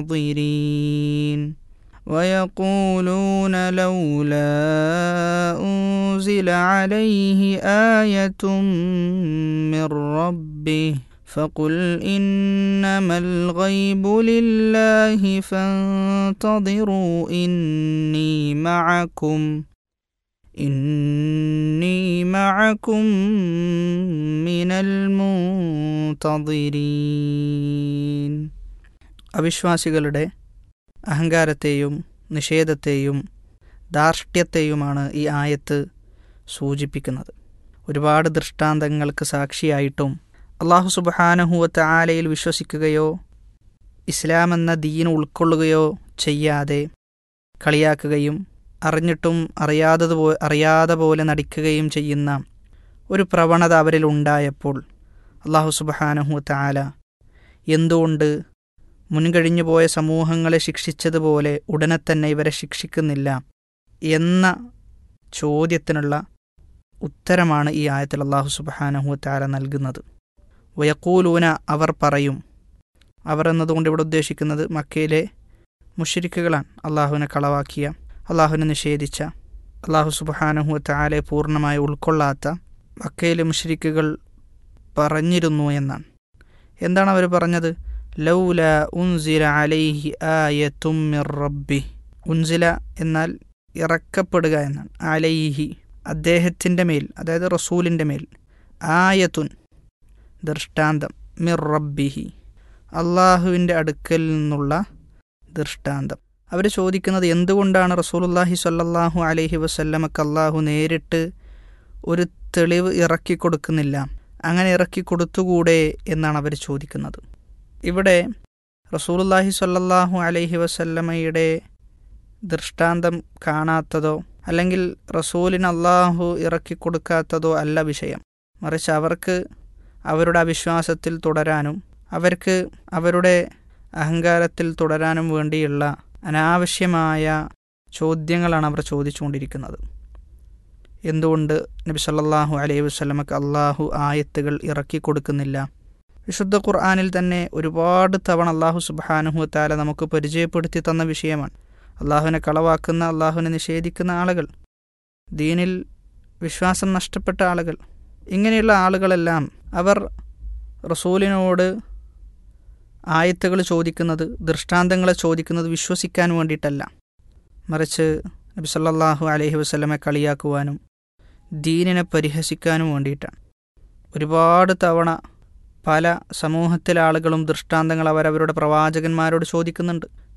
منظرين ويقولون لولا أنزل عليه آية من ربه فقل إنما الغيب لله فانتظروا إني معكم إني معكم من المنتظرين അവിശ്വാസികളുടെ അഹങ്കാരത്തെയും നിഷേധത്തെയും ധാർഷ്ട്യത്തെയുമാണ് ഈ ആയത്ത് സൂചിപ്പിക്കുന്നത് ഒരുപാട് ദൃഷ്ടാന്തങ്ങൾക്ക് സാക്ഷിയായിട്ടും അള്ളാഹു സുബഹാനഹുവത്ത് ആലയിൽ വിശ്വസിക്കുകയോ ഇസ്ലാം എന്ന ദീൻ ഉൾക്കൊള്ളുകയോ ചെയ്യാതെ കളിയാക്കുകയും അറിഞ്ഞിട്ടും അറിയാത്തത് പോ അറിയാതെ പോലെ നടിക്കുകയും ചെയ്യുന്ന ഒരു പ്രവണത അവരിൽ ഉണ്ടായപ്പോൾ അള്ളാഹു സുബഹാനഹുവത്ത് ആല എന്തുകൊണ്ട് മുൻകഴിഞ്ഞു പോയ സമൂഹങ്ങളെ ശിക്ഷിച്ചതുപോലെ ഉടനെ തന്നെ ഇവരെ ശിക്ഷിക്കുന്നില്ല എന്ന ചോദ്യത്തിനുള്ള ഉത്തരമാണ് ഈ ആയത്തിൽ അള്ളാഹു സുബഹാനഹു താര നൽകുന്നത് വയക്കൂലൂന അവർ പറയും അവർ എന്നതുകൊണ്ട് ഇവിടെ ഉദ്ദേശിക്കുന്നത് മക്കയിലെ മുഷരിക്കുകളാണ് അള്ളാഹുവിനെ കളവാക്കിയ അള്ളാഹുവിനെ നിഷേധിച്ച അള്ളാഹു സുബഹാനഹു താലെ പൂർണ്ണമായി ഉൾക്കൊള്ളാത്ത മക്കയിലെ മുഷരിക്കുകൾ പറഞ്ഞിരുന്നു എന്നാണ് എന്താണ് അവർ പറഞ്ഞത് ലൗല ഉൻസില അലൈഹി ആയത്തും മിർ റബ്ബി ഉൻസില എന്നാൽ ഇറക്കപ്പെടുക എന്നാണ് അലൈഹി അദ്ദേഹത്തിൻ്റെ മേൽ അതായത് റസൂലിൻ്റെ മേൽ ആയത്തുൻ ദൃഷ്ടാന്തം മിർ റബ്ബിഹി അള്ളാഹുവിൻ്റെ അടുക്കൽ നിന്നുള്ള ദൃഷ്ടാന്തം അവർ ചോദിക്കുന്നത് എന്തുകൊണ്ടാണ് റസൂലുല്ലാഹി സ്വല്ലല്ലാഹു അലൈഹി വസല്ലമക്ക് അള്ളാഹു നേരിട്ട് ഒരു തെളിവ് ഇറക്കി കൊടുക്കുന്നില്ല അങ്ങനെ ഇറക്കി കൊടുത്തുകൂടെ എന്നാണ് അവർ ചോദിക്കുന്നത് ഇവിടെ റസൂലുല്ലാഹി സ്വല്ലല്ലാഹു അലൈഹി വസല്ലമയുടെ ദൃഷ്ടാന്തം കാണാത്തതോ അല്ലെങ്കിൽ റസൂലിന് അള്ളാഹു ഇറക്കി കൊടുക്കാത്തതോ അല്ല വിഷയം മറിച്ച് അവർക്ക് അവരുടെ അവിശ്വാസത്തിൽ തുടരാനും അവർക്ക് അവരുടെ അഹങ്കാരത്തിൽ തുടരാനും വേണ്ടിയുള്ള അനാവശ്യമായ ചോദ്യങ്ങളാണ് അവർ ചോദിച്ചുകൊണ്ടിരിക്കുന്നത് എന്തുകൊണ്ട് നബി സല്ലല്ലാഹു അലൈഹി വസല്ലമക്ക് അള്ളാഹു ആയത്തുകൾ ഇറക്കി കൊടുക്കുന്നില്ല വിശുദ്ധ ഖുർആാനിൽ തന്നെ ഒരുപാട് തവണ അള്ളാഹു സുബാനുഹു താല നമുക്ക് പരിചയപ്പെടുത്തി തന്ന വിഷയമാണ് അള്ളാഹുവിനെ കളവാക്കുന്ന അള്ളാഹുവിനെ നിഷേധിക്കുന്ന ആളുകൾ ദീനിൽ വിശ്വാസം നഷ്ടപ്പെട്ട ആളുകൾ ഇങ്ങനെയുള്ള ആളുകളെല്ലാം അവർ റസൂലിനോട് ആയത്തുകൾ ചോദിക്കുന്നത് ദൃഷ്ടാന്തങ്ങളെ ചോദിക്കുന്നത് വിശ്വസിക്കാൻ വേണ്ടിയിട്ടല്ല മറിച്ച് നബി സല്ലല്ലാഹു അലൈഹി വസ്ലമെ കളിയാക്കുവാനും ദീനിനെ പരിഹസിക്കാനും വേണ്ടിയിട്ടാണ് ഒരുപാട് തവണ പല സമൂഹത്തിലെ ആളുകളും ദൃഷ്ടാന്തങ്ങൾ അവരവരുടെ പ്രവാചകന്മാരോട് ചോദിക്കുന്നുണ്ട്